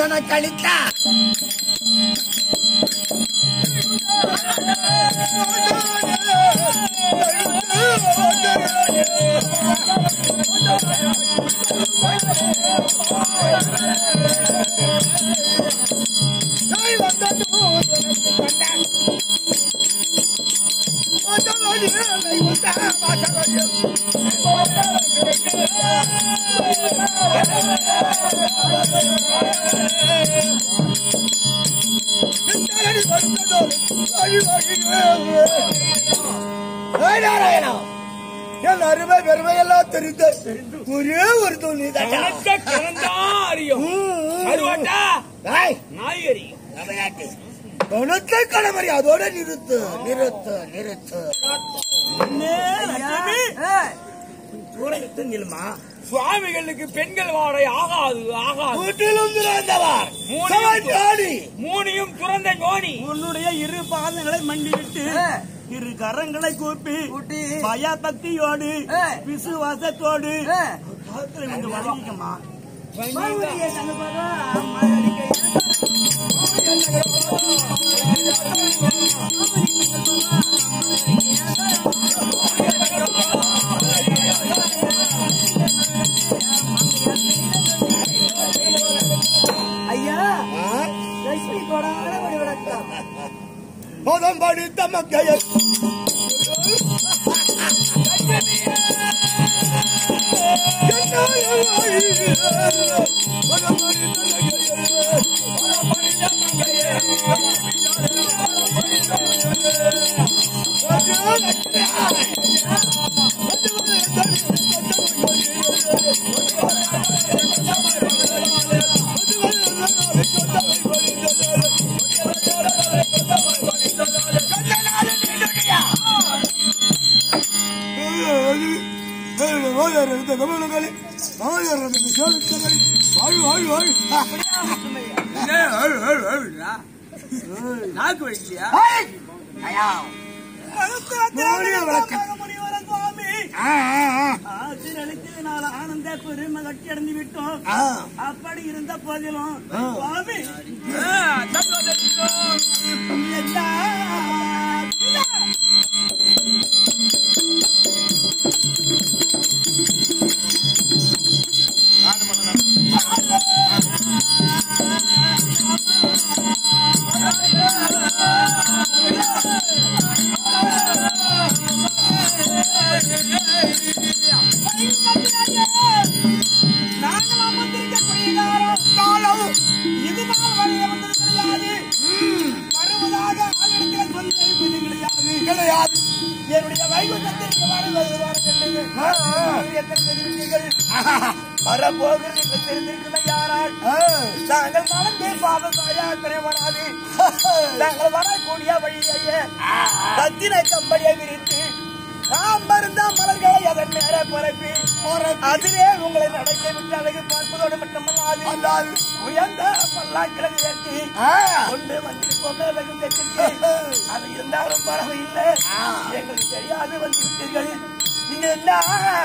எனக்கு அளித்தார் என் அருமை பெருமையெல்லாம் தெரிந்த ஒரே ஒரு துணி கணக்க கிடந்தா அறியும் கருவாட்டா நாய் அறியும் கணத்தை கடமறி அதோட நிறுத்து நிறுத்து நிறுத்து சுவாமிகளுக்கு பெண்கள் வாடை ஆகாது ஆகாது வீட்டிலும் திறந்தவர் மூணையும் சவஞ்சாடி. மூணையும் துறந்த ஞோனி உன்னுடைய இரு பாதங்களை மண்டிவிட்டு இரு கரங்களை கூப்பி பயபக்தியோடு விசுவாசத்தோடு பாதங்களை வந்து வணங்கிக்கம்மா ஐயா லட்சுமி கொடான ஒரு விளக்கம் மதம் படித்த மக்கையை நாக்கு வைக்கலையா ஆசிரியர்களுக்கு ஆனந்த பெருமகட்சி அடைந்து விட்டோம் அப்படி இருந்த போதிலும் சுவாமி எல்லாம் நாங்கள் அமர்ந்திருக்கக்கூடிய காலம் காலம் இது நாள் வரைய வந்தது கிடையாது வருவதாக ஆளுநர்கள் சொல்லி வைப்பது கிடையாது கிடையாது என்னுடைய வைகுண்டத்திற்கு வருவது வரவில்லை எத்தனை தெரிவித்தீர்கள் வரப்போகிறது என்று தெரிந்திருக்கிறேன் யாரால் நாங்கள் மனந்தே பாவசாயாத்திரை வராது நாங்கள் வரக்கூடிய வழியையே ரத்தின கம்பளியை விரித்து நாம் மருந்த மலர்களை அதன் மேலே பரப்பி அதிலே உங்களை நடக்க விட்டு அழகு பார்ப்பதோடு மட்டுமல்லாது உயர்ந்த பல்லாக்கிழங்கு ஏற்றி கொண்டு வந்திருப்போம் அழகு கட்டிட்டு அது இருந்தாலும் பரவாயில்லை எங்களுக்கு தெரியாது வந்து விட்டீர்கள் நீங்க என்ன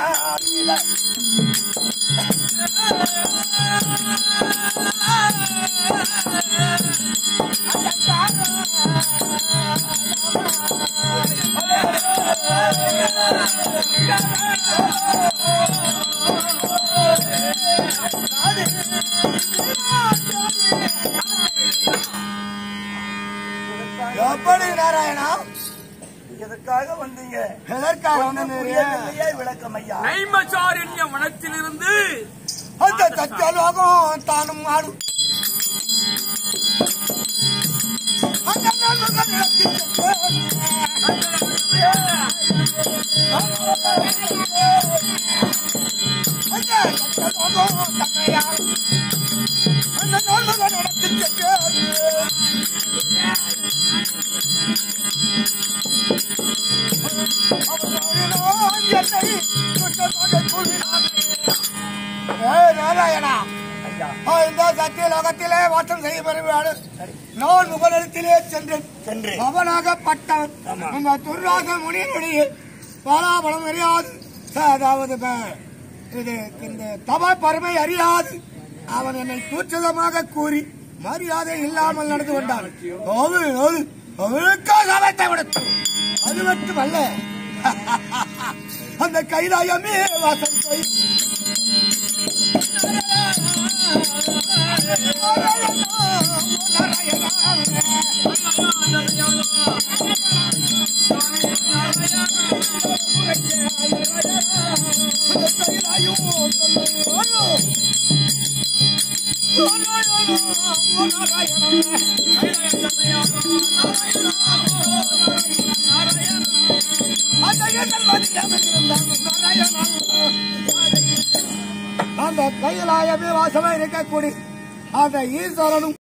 எப்படி நாராயணா எதற்காக வந்தீங்க எதற்காக புரிய இல்லையே விளக்கம் ஐயா நைமச்சாரண்ய வனத்திலிருந்து அந்த சத்தியலோகம் தானும் ஆடும் அந்த நன்மகன் இடத்தில் அந்த சத்தியலோகம் தன்னையாடும் அந்த நன்மகன் இடத்தில் சென்று நாராயணா ஆ, இந்த சத்திய லோகத்திலே வாசம் செய்ய பெறுவாடு நான் முகலத்திலே சென்று சென்று. அவனாகப்பட்டவன் இந்த துர்ராச முனியினுடைய பலாபலம் அறியாது அதாவது ப- இது இந்த தவ பருமை அறியாது அவன் என்னை தூச்சதமாக கூறி மரியாதை இல்லாமல் நடந்து கொண்டான் அவள் அவள் அவளுக்காக அவத்தை விடுத்து அது மட்டுமல்ல அந்த கைலாயமே வாசம் செய் அந்த கைலாயமே வாசமா இருக்கக்கூடிய அந்த ஈஸ்வரனும்